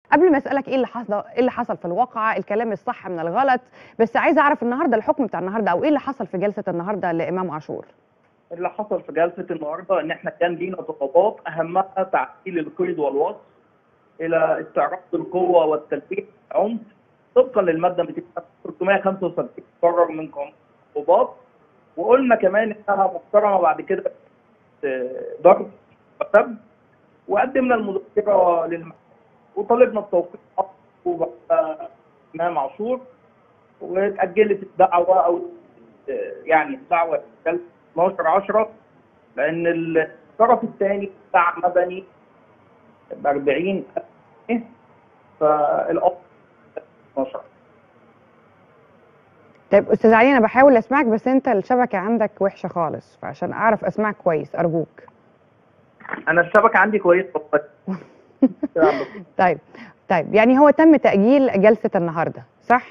قبل ما اسالك ايه اللي حصل ايه اللي حصل في الواقعه الكلام الصح من الغلط بس عايزه اعرف النهارده الحكم بتاع النهارده او ايه اللي حصل في جلسه النهارده لامام عاشور اللي حصل في جلسه النهارده ان احنا كان لينا طلبات اهمها تعديل القيد والوصف الى استعراض القوه والتلبيه العنف طبقا للماده 375 قرر من قانون العقوبات وقلنا كمان انها محترمه بعد كده ضرب وسب وقدمنا المذكره للمحكمه وطالبنا بتوقيع عقوبه امام عاشور واتاجلت الدعوه او يعني الدعوه 12 10 لان الطرف الثاني بتاع مدني ب 40 فالأفضل 12 طيب استاذ علي انا بحاول اسمعك بس انت الشبكه عندك وحشه خالص فعشان اعرف اسمعك كويس ارجوك انا الشبكه عندي كويس طيب طيب يعني هو تم تاجيل جلسه النهارده صح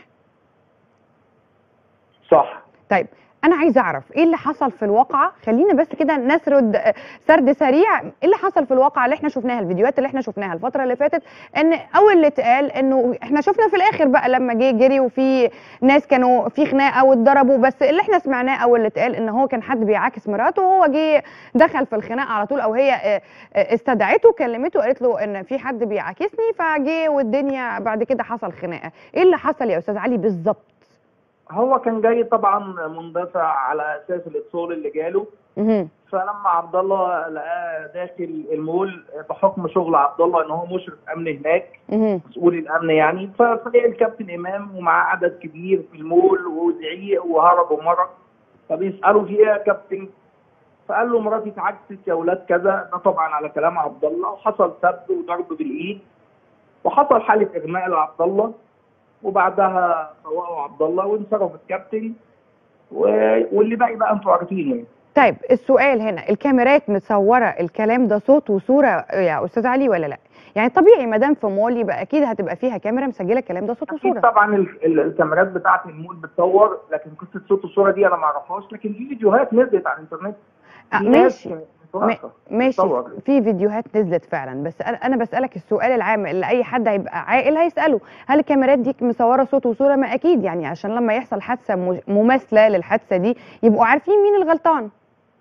صح طيب انا عايزه اعرف ايه اللي حصل في الواقعه خلينا بس كده نسرد سرد سريع ايه اللي حصل في الواقعه اللي احنا شفناها الفيديوهات اللي احنا شفناها الفتره اللي فاتت ان اول اللي اتقال انه احنا شفنا في الاخر بقى لما جه جري وفي ناس كانوا في خناقه واتضربوا بس اللي احنا سمعناه اول اللي اتقال ان هو كان حد بيعاكس مراته وهو جه دخل في الخناقه على طول او هي استدعته كلمته قالت له ان في حد بيعاكسني فجه والدنيا بعد كده حصل خناقه ايه اللي حصل يا استاذ علي بالظبط هو كان جاي طبعا مندفع على اساس الاتصال اللي جاله فلما عبد الله لقاه داخل المول بحكم شغل عبد الله ان هو مشرف امن هناك مسؤول الامن يعني فلقى الكابتن امام ومعاه عدد كبير في المول وزعيق وهرب ومرض فبيسالوا في ايه يا كابتن فقال له مراتي اتعكست يا ولاد كذا ده طبعا على كلام عبد الله وحصل سب وضرب بالايد وحصل حاله اغماء لعبد الله وبعدها فوقوا عبد الله وانصرف الكابتن و... واللي باقي بقى انتوا عارفينه يعني. طيب السؤال هنا الكاميرات متصوره الكلام ده صوت وصوره يا استاذ علي ولا لا؟ يعني طبيعي ما دام في مول يبقى اكيد هتبقى فيها كاميرا مسجله الكلام ده صوت وصوره. طبعا ال... ال... الكاميرات بتاعه المول بتصور لكن قصه صوت وصوره دي انا ما اعرفهاش لكن في فيديوهات نزلت على الانترنت. آه ماشي ماشي في فيديوهات نزلت فعلا بس انا بسالك السؤال العام اللي اي حد هيبقى عاقل هيساله هل الكاميرات دي مصوره صوت وصوره ما اكيد يعني عشان لما يحصل حادثه مماثله للحادثه دي يبقوا عارفين مين الغلطان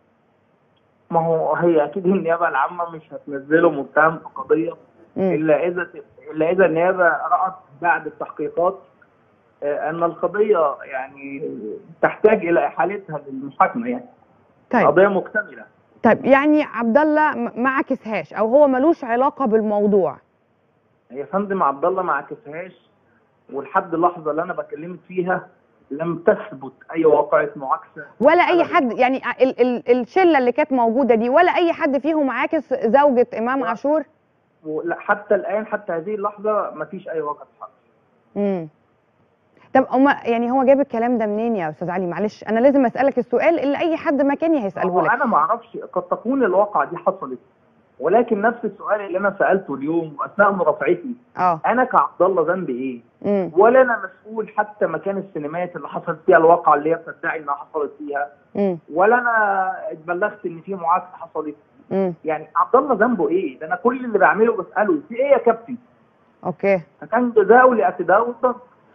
ما هو هي اكيد النيابه العامه مش هتنزله متهم في قضيه الا اذا الا اذا النيابه رات بعد التحقيقات ان القضيه يعني تحتاج الى احالتها للمحاكمه يعني طيب. قضيه مكتمله طيب يعني عبد الله ما عكسهاش او هو ملوش علاقه بالموضوع يا فندم عبد الله ما عكسهاش ولحد اللحظه اللي انا بكلمك فيها لم تثبت اي واقعه معاكسه ولا اي حد يعني ال ال الشله اللي كانت موجوده دي ولا اي حد فيهم عاكس زوجة امام عاشور لا حتى الان حتى هذه اللحظه ما فيش اي واقعه حدث امم طب أما يعني هو جاب الكلام ده منين يا استاذ علي معلش انا لازم اسالك السؤال اللي اي حد مكاني هيساله لك انا ما اعرفش قد تكون الواقعه دي حصلت ولكن نفس السؤال اللي انا سالته اليوم واثناء مرافعتي اه انا كعبد الله ذنبي ايه؟ مم. ولا انا مسؤول حتى مكان السينمات اللي حصلت فيها الواقعه اللي هي بتدعي انها حصلت فيها مم. ولا انا اتبلغت ان في معاكسه حصلت مم. يعني عبد الله ذنبه ايه؟ ده انا كل اللي بعمله بساله في ايه يا كابتن؟ اوكي فكان جزاؤه لاعتداء والضرب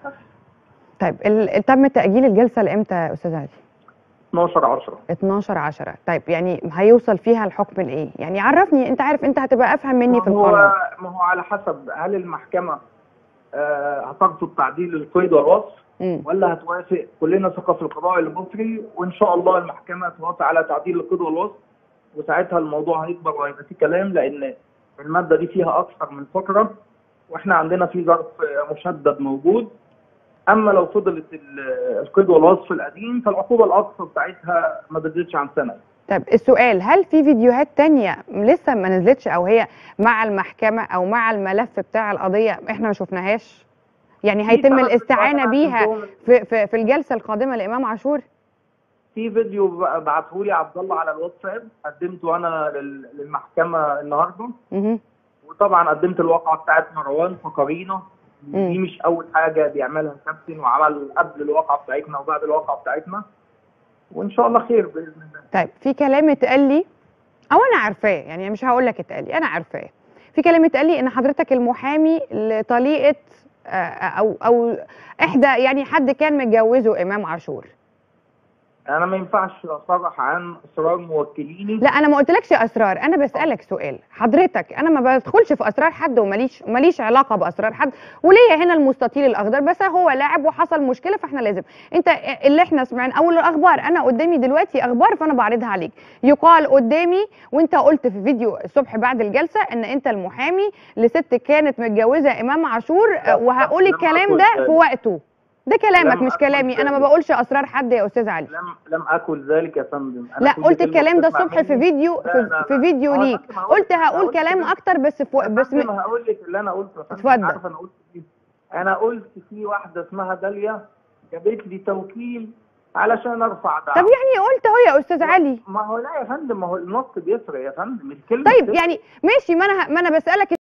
طيب ال- تم تاجيل الجلسه لامتى يا استاذ علي 12 10 12 10 طيب يعني هيوصل فيها الحكم لايه يعني عرفني انت عارف انت هتبقى افهم مني في ما هو القانون ما هو على حسب هل المحكمه آه هترفض تعديل القيد والوصف مم. ولا هتوافق كلنا ثقه في القضاء المصري وان شاء الله المحكمه توافق على تعديل القيد والوصف وساعتها الموضوع هيكبر وهيبقى فيه كلام لان الماده دي فيها اكثر من فقره واحنا عندنا في ظرف مشدد موجود اما لو فضلت ال- القيد والوصف القديم فالعقوبه الاقصى بتاعتها ما تزيدش عن سنه طيب السؤال هل في فيديوهات تانية لسه ما نزلتش او هي مع المحكمة او مع الملف بتاع القضية احنا ما شفناهاش يعني هيتم ثلاث الاستعانة فيديوهات بيها عندهم. في, في, في الجلسة القادمة لإمام عاشور في فيديو بعته لي عبد الله على الواتساب قدمته انا لل- للمحكمه النهارده مهم. وطبعا قدمت الواقعه بتاعت مروان كقرينه مم. دي مش اول حاجه بيعملها الكابتن وعمل قبل الواقعه بتاعتنا وبعد الواقعه بتاعتنا وان شاء الله خير باذن الله طيب في كلام اتقال لي او انا عارفاه يعني مش هقول لك اتقال لي انا عارفاه في كلام اتقال لي ان حضرتك المحامي لطليقه آه، او او احدى يعني حد كان متجوزه امام عاشور انا ما ينفعش اصرح عن اسرار موكليني لا انا ما قلتلكش اسرار انا بسالك سؤال حضرتك انا ما بدخلش في اسرار حد وماليش ماليش علاقه باسرار حد وليا هنا المستطيل الاخضر بس هو لاعب وحصل مشكله فاحنا لازم انت اللي احنا سمعنا اول الاخبار انا قدامي دلوقتي اخبار فانا بعرضها عليك يقال قدامي وانت قلت في فيديو الصبح بعد الجلسه ان انت المحامي لست كانت متجوزه امام عاشور لا، وهقول لم الكلام أقل ده ذلك. في وقته ده كلامك لم مش أقل كلامي انا ما ذلك. بقولش اسرار حد يا استاذ علي لم لم اكل ذلك يا فندم أنا لا كل قلت كلمة الكلام ده بتسمع الصبح في مني- فيديو لا، في, لا، في لا. فيديو هو يا ليك فندم هقول قلت لك- هقول هقول كلام كده. اكتر بس في يا بس فندم م... هقول لك اللي انا قلته يا فندم. اتفضل. عارف انا قلت ايه انا قلت في واحده اسمها داليا جابت لي توكيل علشان ارفع دعوه طب يعني قلت اهو يا استاذ علي ما هو لا يا فندم ما هو النص بيفرق يا فندم الكلمه طيب بتفرق. يعني ماشي ما انا ه- ما انا بسالك